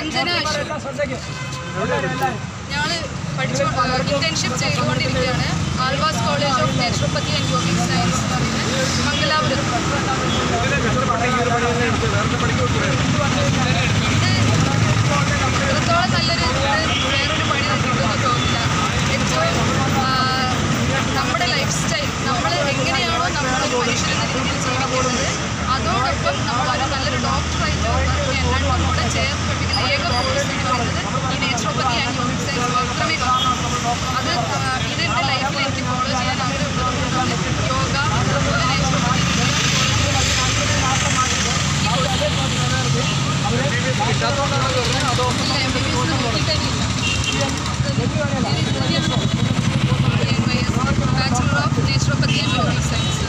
അഞ്ജന അശോക് ഞങ്ങൾ പഠിച്ചു ഇന്റേൺഷിപ്പ് ചെയ്തുകൊണ്ടിരിക്കുകയാണ് Alva's college of naturopathy and yogic science എന്ന് പറയുന്നത് മംഗലാപുരം ഇത് ഇത്രത്തോളം നല്ലൊരു ഇത് വേറൊരു പണി കിട്ടുമെന്ന് തോന്നില്ല ഏറ്റവും ആ, നമ്മുടെ ലൈഫ് സ്റ്റൈൽ നമ്മൾ എങ്ങനെയാണോ നമ്മൾ ഒരു മനുഷ്യരെന്ന രീതിയിൽ ജീവിക്കുന്നത് അതോടൊപ്പം നമ്മളൊരു നല്ലൊരു ഡോക്ടറായിട്ട് രണ്ടും കൂടെ ചേർത്ത് പഠിക്കുന്ന ഏക കോഴ്സ് എന്ന് പറയുന്നത് ഈ നേച്ചുറോപ്പതി ആൻഡ് യോഗിക് സയൻസ് മാത്രമേ കാണൂ അത് ആ, ഇത് എൻ്റെ ലൈഫിൽ എനിക്ക് ഫോളോ ചെയ്യാൻ ആഗ്രഹമുള്ളതുകൊണ്ടാണ് യോഗ അതുപോലെ നേച്ചുറോപ്പതി ഇല്ല എം ബി ബി എസ് നോക്കിയിട്ടില്ല bachelor of naturopathy and yogic sciences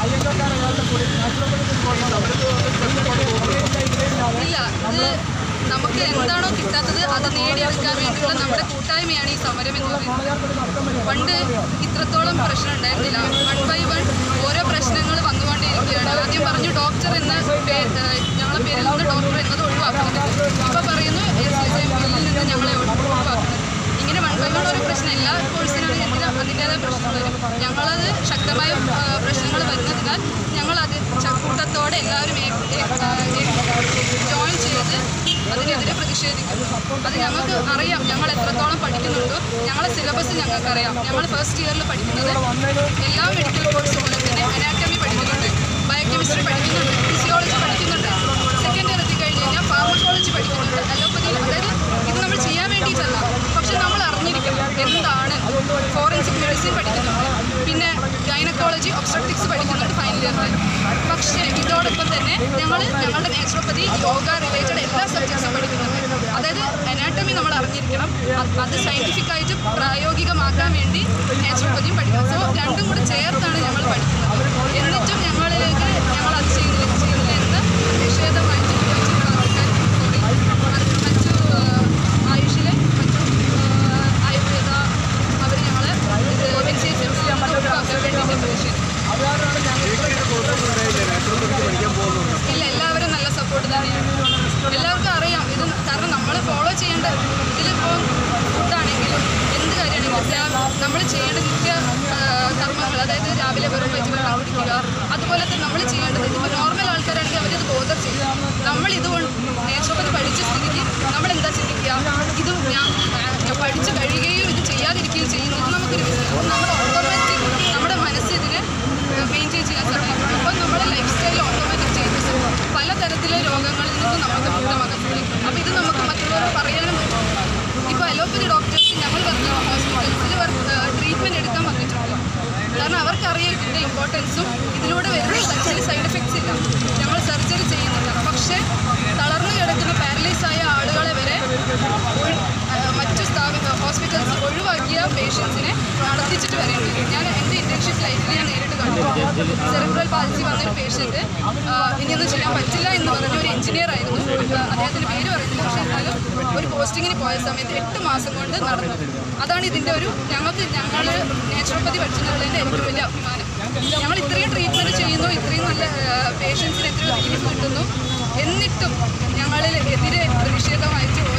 ഇല്ല ഇത് നമുക്ക് എന്താണോ കിട്ടാത്തത് അത് നേടിയെടുക്കാൻ വേണ്ടിയുള്ള നമ്മുടെ കൂട്ടായ്മയാണ് ഈ സമരം എന്ന് പറയുന്നത് പണ്ട് ഇത്രത്തോളം പ്രശ്നം ഉണ്ടായിരുന്നില്ല വൺ ബൈ വൺ ഓരോ പ്രശ്നങ്ങൾ വന്നുകൊണ്ടേയിരിക്കുകയാണ് ആദ്യം പറഞ്ഞു ഡോക്ടർ എന്ന പേ- ഏഹ് ഞങ്ങളെ പേരിൽ നിന്ന് ഡോക്ടർ എന്നത് ഒഴിവാക്കുന്നുണ്ട് ഇപ്പോൾ പറയുന്നു എസ് എസ് എം ബില്ലിൽ നിന്ന് ഞങ്ങളെ ഒഴിവാക്കുന്നത് ഇങ്ങനെ വൺ ബൈ വൺ ഓരോ പ്രശ്നം എല്ലാ കോഴ്സിനും എന്തിനാ അതിൻ്റേതായ പ്രശ്നങ്ങൾ വരും ഞങ്ങളത് ശക്തമായ ആ, പ്രശ്നങ്ങൾ വരുന്നതിനാൽ ഞങ്ങളത് ചക്കൂട്ടത്തോടെ എല്ലാവരും ജോയിൻ ചെയ്ത് അതിനെതിരെ പ്രതിഷേധിക്കുന്നു അത് ഞങ്ങൾക്ക് അറിയാം ഞങ്ങൾ എത്രത്തോളം പഠിക്കുന്നുണ്ടോ ഞങ്ങളെ സിലബസ് ഞങ്ങൾക്കറിയാം ഞങ്ങൾ ഫസ്റ്റ് ഇയറിൽ പഠിക്കുന്നത് എല്ലാ മെഡിക്കൽ കോഴ്സ് പോലെ തന്നെ അനാറ്റമി പഠിക്കുന്നുണ്ട് ബയോകെമിസ്ട്രി പഠിക്കുന്നുണ്ട് ഫിസിയോളജി പഠിക്കുന്നുണ്ട് സെക്കൻഡ് ഇയർ എത്തിക്കഴിഞ്ഞ് കഴിഞ്ഞാൽ ഫാർമക്കോളജി പഠിക്കുന്നുണ്ട് അലോപ്പതി അതായത് ഇത് നമ്മൾ ചെയ്യാൻ വേണ്ടിയിട്ടല്ല പക്ഷെ നമ്മൾ അറിഞ്ഞിരിക്കണം എന്താണ് ഫോറൻസിക് മെഡിസിൻ പഠിക്കുന്നുണ്ട് പിന്നെ ഗൈനക്കോളജി ഒബ്സ്ട്രക്ടിക്സ് പഠിക്കുന്നുണ്ട് ഫൈനൽ ഇയറിൽ പക്ഷേ ഇതോടൊപ്പം തന്നെ ഞങ്ങൾ ഞങ്ങളുടെ നാച്ചുറോപ്പതി യോഗ റിലേറ്റഡ് എല്ലാ സബ്ജക്ട്സും പഠിക്കുന്നുണ്ട് അതായത് അനാട്ടമി നമ്മൾ അറിഞ്ഞിരിക്കണം അത് അത് സയൻറ്റിഫിക് ആയിട്ട് പ്രായോഗികമാക്കാൻ വേണ്ടി നാച്ചുറോപ്പതിയും പഠിക്കണം സോ രണ്ടും കൂടെ ചേർത്താണ് ഞങ്ങൾ പഠിക്കുന്നത് എന്നിട്ടും ഞങ്ങളിലേക്ക് ഞങ്ങൾ അത് ചെയ്യുന്നില്ല ഇത് ചെയ്യുന്നില്ല എന്ന് നിഷേധമായിട്ട് ചോദിച്ചിട്ടുള്ള ആൾക്കാർ സോറി മറ്റു ആ, ആയുഷിലെ മറ്റു ആ, ആയുർവേദ അവർ ഞങ്ങളെ ഇത് എൻ സി എസ് ഒഴിവാക്കാൻ വേണ്ടി പ്രതിഷേധിക്കും ഇല്ല എല്ലാവരും നല്ല സപ്പോർട്ട് തന്നെയാണ് എല്ലാവർക്കും അറിയാം ഇത് കാരണം നമ്മൾ ഫോളോ ചെയ്യേണ്ട ഇതിലിപ്പോൾ ഫുഡാണെങ്കിലും എന്ത് കാര്യമാണെങ്കിലും നമ്മൾ ചെയ്യേണ്ട നിത്യ ആ, കർമ്മങ്ങൾ അതായത് രാവിലെ വെറും വയറ്റിൽ വെള്ളം കുടിക്കുക അതുപോലെ തന്നെ നമ്മൾ ചെയ്യേണ്ടത് ഇതിപ്പോൾ നോർമൽ ആൾക്കാരാണെങ്കിൽ അവരത് ബോധർ ചെയ്യും നമ്മൾ ഇതുകൊണ്ട് നേച്ചുറോപ്പതി പഠിച്ച സ്ഥിതിക്ക് നമ്മൾ എന്താ ചിന്തിക്കുക ഇത് ഞാൻ ഞാൻ പഠിച്ച് കഴിയുകയും ഇത് ചെയ്യാതിരിക്കുകയും ചെയ്യുന്നത് നമുക്കൊരു വിഷയം നമ്മൾ ഓട്ടോമാറ്റിക് നമ്മുടെ മനസ്സ് ഇതിനെ മെയിൻറ്റെയിൻ ചെയ്യാൻ സഹായിക്കും അപ്പോൾ നമ്മുടെ ലൈഫ് സ്റ്റൈൽ ഓട്ടോമാറ്റിക് ചേഞ്ചസ് പലതരത്തിലെ രോഗങ്ങളിൽ നിന്നും നമുക്ക് മുക്തമാക്കാൻ സാധിക്കും അപ്പോൾ ഇത് നമുക്ക് മറ്റുള്ളവരോട് പറയാനും പറ്റും ഇപ്പോൾ അലോപ്പതി ഡോക്ടേഴ്സ് ഞങ്ങൾ പറഞ്ഞ ഹോസ്പിറ്റൽസിൽ ട്രീറ്റ്മെൻറ്റ് എടുക്കാൻ വന്നിട്ടുണ്ട് കാരണം അവർക്കറിയാം ഇതിൻ്റെ ഇമ്പോർട്ടൻസും ഇതിലൂടെ വരുന്ന സർജറി സൈഡ് എഫക്ട്സ് ഇല്ല ഞങ്ങൾ സർജറി ചെയ്യുന്നില്ല പക്ഷേ തളർന്നു കിടക്കുന്ന പാരലൈസ് ആയ ആളുകളെ വരെ ഒഴി- ആ, മറ്റു സ്ഥാപന ഹോസ്പിറ്റൽസ് ഒഴിവാക്കിയ പേഷ്യൻസിനെ നടത്തിച്ചിട്ട് വരേണ്ടി വരും ഞാൻ എൻ്റെ ഇൻറ്റേൺഷിപ്പ് ലൈഫിൽ ഞാൻ നേരിട്ട് കണ്ടു സെറിബ്രൽ പാലിസി വന്നൊരു പേഷ്യൻറ്റ് ഇനിയൊന്നും ചെയ്യാൻ പറ്റില്ല എന്ന് പറഞ്ഞ ഒരു എഞ്ചിനീയർ ആയിരുന്നു ആ, അദ്ദേഹത്തിൻ്റെ പേര് പറയുന്നില്ല പക്ഷേ എന്നാലും ഒരു പോസ്റ്റിങ്ങിന് പോയ സമയത്ത് എട്ട് മാസം കൊണ്ട് നടന്നു അതാണ് ഇതിൻ്റെ ഒരു ഞങ്ങൾക്ക് ഞങ്ങൾ നാച്ചുറോപ്പതി പഠിച്ചെന്നുള്ളതിൻ്റെ ഏറ്റവും വലിയ അഭിമാനം ഞങ്ങൾ ഇത്രയും ട്രീറ്റ്മെൻറ്റ് ചെയ്യുന്നു ഇത്രയും നല്ല പേഷ്യൻസിന് എത്രയോ റിലീഫ് കിട്ടുന്നു എന്നിട്ടും ഞങ്ങളിൽ എതിരെ പ്രതിഷേധമായിട്ട്